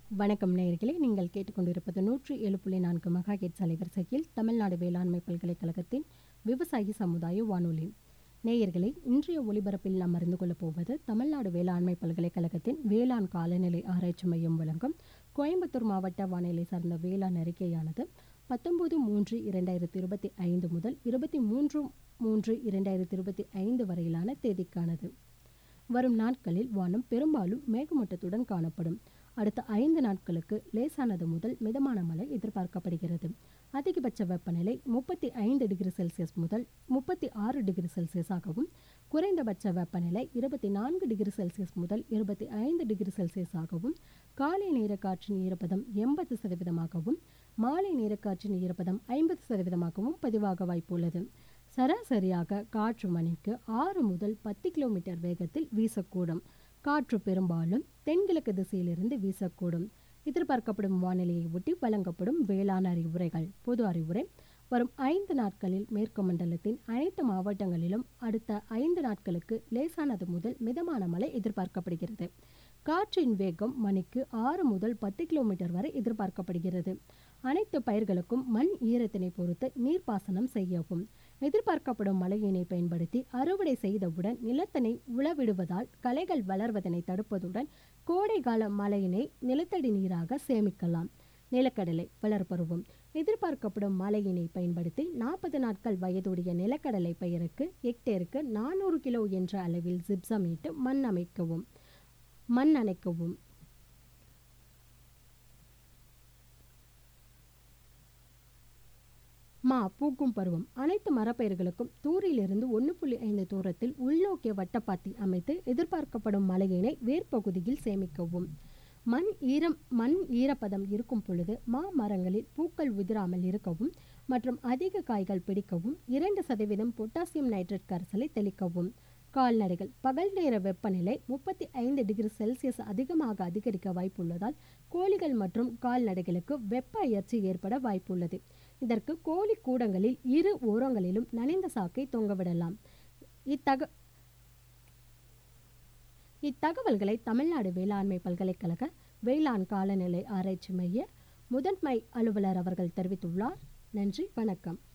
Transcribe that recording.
வணக்கம் நேயர்களே நீங்கள் கேட்டுக்கொண்டிருப்பது நூற்றி ஏழு புள்ளி நான்கு மெகா ஹெட்ஸ் அலைவரிசையில் தமிழ்நாடு வேளாண்மை பல்கலைக்கழகத்தின் விவசாயி சமுதாய வானொலி நேயர்களே இன்றைய ஒலிபரப்பில் நாம் அறிந்து கொள்ளப் போவது தமிழ்நாடு வேளாண்மை பல்கலைக்கழகத்தின் வேளாண் காலநிலை ஆராய்ச்சி மையம் வழங்கும் கோயம்புத்தூர் மாவட்ட வானிலை சார்ந்த வேளாண் அறிக்கையானது பத்தொன்பது மூன்று இரண்டாயிரத்தி இருபத்தி ஐந்து முதல் இருபத்தி மூன்று மூன்று இரண்டாயிரத்தி இருபத்தி ஐந்து வரையிலான தேதிக்கானது வரும் நாட்களில் வானம் பெரும்பாலும் மேகமூட்டத்துடன் காணப்படும் அடுத்த ஐந்து நாட்களுக்கு லேசானது முதல் மிதமான மழை எதிர்பார்க்கப்படுகிறது அதிகபட்ச வெப்பநிலை முப்பத்தி ஐந்து டிகிரி செல்சியஸ் முதல் முப்பத்தி ஆறு டிகிரி செல்சியஸாகவும் குறைந்தபட்ச வெப்பநிலை இருபத்தி நான்கு டிகிரி செல்சியஸ் முதல் இருபத்தி ஐந்து டிகிரி செல்சியஸாகவும் காலை நேர காற்றின் ஈரப்பதம் எண்பது சதவீதமாகவும் மாலை நேர காற்றின் ஈரப்பதம் ஐம்பது சதவீதமாகவும் பதிவாக வாய்ப்புள்ளது சராசரியாக காற்று மணிக்கு ஆறு முதல் பத்து கிலோமீட்டர் வேகத்தில் வீசக்கூடும் காற்று பெரும்பாலும் தென்கிழக்கு திசையிலிருந்து வீசக்கூடும் எதிர்பார்க்கப்படும் வானிலையை ஒட்டி வழங்கப்படும் வேளாண் அறிவுரைகள் பொது அறிவுரை வரும் ஐந்து நாட்களில் மேற்கு மண்டலத்தின் அனைத்து மாவட்டங்களிலும் அடுத்த ஐந்து நாட்களுக்கு லேசானது முதல் மிதமான மழை எதிர்பார்க்கப்படுகிறது காற்றின் வேகம் மணிக்கு ஆறு முதல் பத்து கிலோமீட்டர் வரை எதிர்பார்க்கப்படுகிறது அனைத்து பயிர்களுக்கும் மண் ஈரத்தினை பொறுத்து நீர்ப்பாசனம் செய்யவும் எதிர்பார்க்கப்படும் மழையினை பயன்படுத்தி அறுவடை செய்தவுடன் நிலத்தினை உழவிடுவதால் களைகள் வளர்வதனை தடுப்பதுடன் கோடை கால மழையினை நிலத்தடி நீராக சேமிக்கலாம் நிலக்கடலை வளர்பருவம் எதிர்பார்க்கப்படும் மழையினை பயன்படுத்தி நாற்பது நாட்கள் வயதுடைய நிலக்கடலை பயிருக்கு ஹெக்டேருக்கு நானூறு கிலோ என்ற அளவில் ஜிப்சம் இட்டு மண் அமைக்கவும் மண் அணைக்கவும் மா பூக்கும் பருவம் அனைத்து மரப்பயிர்களுக்கும் தூரிலிருந்து ஒன்று புள்ளி ஐந்து தூரத்தில் உள்நோக்கிய வட்டப்பாத்தி அமைத்து எதிர்பார்க்கப்படும் மழையினை வேர்ப்பகுதியில் சேமிக்கவும் மண் ஈரம் மண் ஈரப்பதம் இருக்கும் பொழுது மா மரங்களில் பூக்கள் உதிராமல் இருக்கவும் மற்றும் அதிக காய்கள் பிடிக்கவும் இரண்டு சதவீதம் பொட்டாசியம் நைட்ரேட் கரைசலை தெளிக்கவும் கால்நடைகள் பகல் நேர வெப்பநிலை முப்பத்தி ஐந்து டிகிரி செல்சியஸ் அதிகமாக அதிகரிக்க வாய்ப்புள்ளதால் கோழிகள் மற்றும் கால்நடைகளுக்கு வெப்ப அயற்சி ஏற்பட வாய்ப்புள்ளது இதற்கு கோழி கூடங்களில் இரு ஓரங்களிலும் நனைந்த சாக்கை தொங்கவிடலாம் இத்தக இத்தகவல்களை தமிழ்நாடு வேளாண்மை பல்கலைக்கழக வேளாண் காலநிலை ஆராய்ச்சி மைய முதன்மை அலுவலர் அவர்கள் தெரிவித்துள்ளார் நன்றி வணக்கம்